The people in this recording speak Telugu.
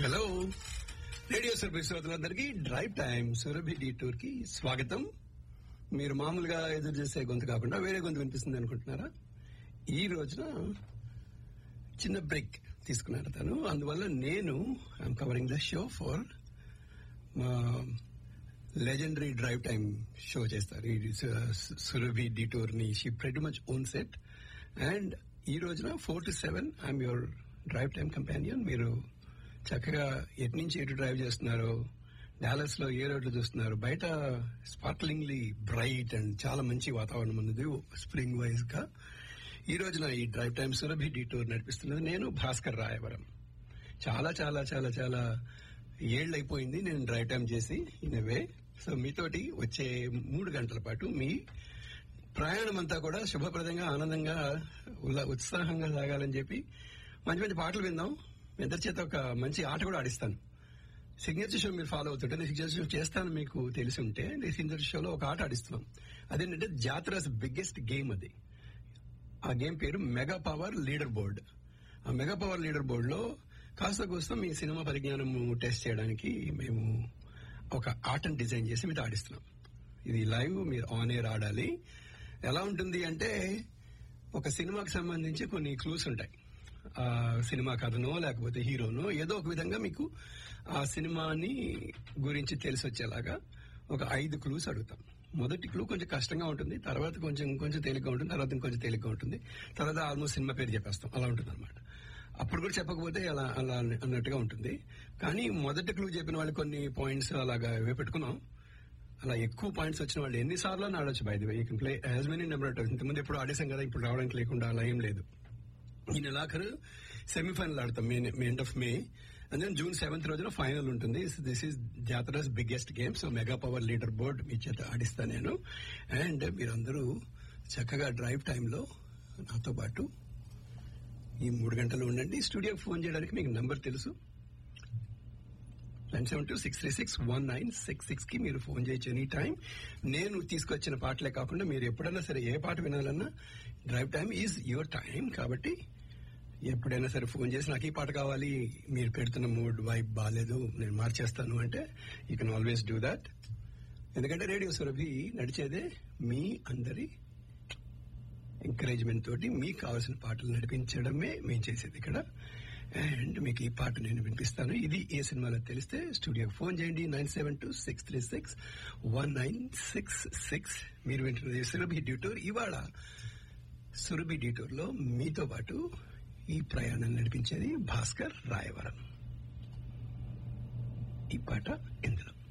హలో రేడియో సర్వీస్ శ్రోతలందరికీ డ్రైవ్ టైం సురభి టూర్ కి స్వాగతం మీరు మామూలుగా ఎదురు చేసే గొంతు కాకుండా వేరే గొంతు వినిపిస్తుంది అనుకుంటున్నారా ఈ రోజున చిన్న బ్రేక్ తీసుకున్నారు తను అందువల్ల నేను I'm covering the show for మా లెజెండరీ డ్రైవ్ టైం షో చేస్తారు ఈ సురభి డిటూర్ ని she pretty much own set and ఈ రోజున four to seven I'm your drive time companion మీరు చక్కగా ఎటు నుంచి ఎటు డ్రైవ్ చేస్తున్నారు డాలస్ లో ఏ రోడ్లు చూస్తున్నారు బయట స్పార్క్లింగ్లీ బ్రైట్ అండ్ చాలా మంచి వాతావరణం ఉన్నది స్ప్రింగ్ వైజ్ గా ఈ రోజున ఈ డ్రైవ్ టైం సురభి టూర్ నడిపిస్తున్నది నేను భాస్కర్ రాయవరం చాలా చాలా చాలా చాలా ఏళ్ళు అయిపోయింది నేను డ్రైవ్ టైం చేసి ఇన్ వే సో మీతోటి వచ్చే మూడు గంటల పాటు మీ ప్రయాణం అంతా కూడా శుభప్రదంగా ఆనందంగా ఉల్లా- ఉత్సాహంగా సాగాలని చెప్పి మంచి మంచి పాటలు విందాం మీ ఇద్దరి చేత ఒక మంచి ఆట కూడా ఆడిస్తాను సిగ్నేచర్ షో మీరు ఫాలో అవుతుంటే నేను సిగ్నేచర్ షో చేస్తాను మీకు తెలిసి ఉంటే నేను సిగ్నేచర్ షోలో ఒక ఆట ఆడిస్తున్నాం అదేంటంటే జాతరస్ బిగ్గెస్ట్ గేమ్ అది ఆ గేమ్ పేరు మెగా పవర్ లీడర్ బోర్డ్ ఆ మెగా పవర్ లీడర్ బోర్డ్ లో కాస్త కూస్త మీ సినిమా పరిజ్ఞానం టెస్ట్ చేయడానికి మేము ఒక ఆటను డిజైన్ చేసి మీతో ఆడిస్తున్నాం ఇది లైవ్ మీరు ఆన్ ఎయిర్ ఆడాలి ఎలా ఉంటుంది అంటే ఒక సినిమాకి సంబంధించి కొన్ని క్లూస్ ఉంటాయి ఆ సినిమా కథనో లేకపోతే హీరోనో ఏదో ఒక విధంగా మీకు ఆ సినిమాని గురించి తెలిసి వచ్చేలాగా ఒక ఐదు క్లూస్ అడుగుతాం మొదటి క్లూ కొంచెం కష్టంగా ఉంటుంది తర్వాత కొంచెం కొంచెం తేలిగ్గా ఉంటుంది తర్వాత ఇంకొంచెం తేలిగ్గా ఉంటుంది తర్వాత ఆల్మోస్ట్ సినిమా పేరు చెప్పేస్తాం అలా ఉంటుంది అనమాట అప్పుడు కూడా చెప్పకపోతే అలా అలా అన్నట్టుగా ఉంటుంది కానీ మొదటి క్లూ చెప్పిన వాళ్ళు కొన్ని పాయింట్స్ అలాగా ఇవే పెట్టుకున్నాం అలా ఎక్కువ పాయింట్స్ వచ్చిన వాళ్ళు ఎన్నిసార్లు అని ఆడొచ్చు by the way you can play as many number of ఇంతకుముందు ఎప్పుడు ఆడేసాం కదా ఇప్పుడు రావడానికి లేకుండా అలా ఏం లేదు ఈ నెలాఖరు సెమీఫైనల్ ఆడతాం May May end of May and then June seventh రోజున ఫైనల్ ఉంటుంది దిస్ ఈస్ జాతరస్ biggest game so mega power leaderboard మీ చేత ఆడిస్తా నేను అండ్ మీరందరూ చక్కగా డ్రైవ్ టైంలో నాతో పాటు ఈ మూడు గంటలు ఉండండి స్టూడియోకి ఫోన్ చేయడానికి మీకు నంబర్ తెలుసు nine seven two six three six one nine six six కి మీరు ఫోన్ చేయొచ్చు ఎనీ టైం నేను తీసుకొచ్చిన పాటలే కాకుండా మీరు ఎప్పుడైనా సరే ఏ పాట వినాలన్నా drive time is your time కాబట్టి ఎప్పుడైనా సరే ఫోన్ చేసి నాకు ఈ పాట కావాలి మీరు పెడుతున్న మూడ్ వైబ్ బాగాలేదు నేను మార్చేస్తాను అంటే you can always do that ఎందుకంటే రేడియో సురభి నడిచేదే మీ అందరి ఎంకరేజ్మెంట్ తోటి మీకు కావాల్సిన పాటలు నడిపించడమే మేము చేసేది ఇక్కడ అండ్ మీకు ఈ పాట నేను వినిపిస్తాను ఇది ఏ సినిమాలో తెలిస్తే స్టూడియోకి ఫోన్ చేయండి nine seven two six three six one nine six six మీరు వింటున్నది సురభి డ్యూటూర్ ఇవాళ సురభి డ్యూటూర్ లో మీతో పాటు ఈ ప్రయాణం నడిపించేది భాస్కర్ రాయవరం ఈ పాట ఇందులో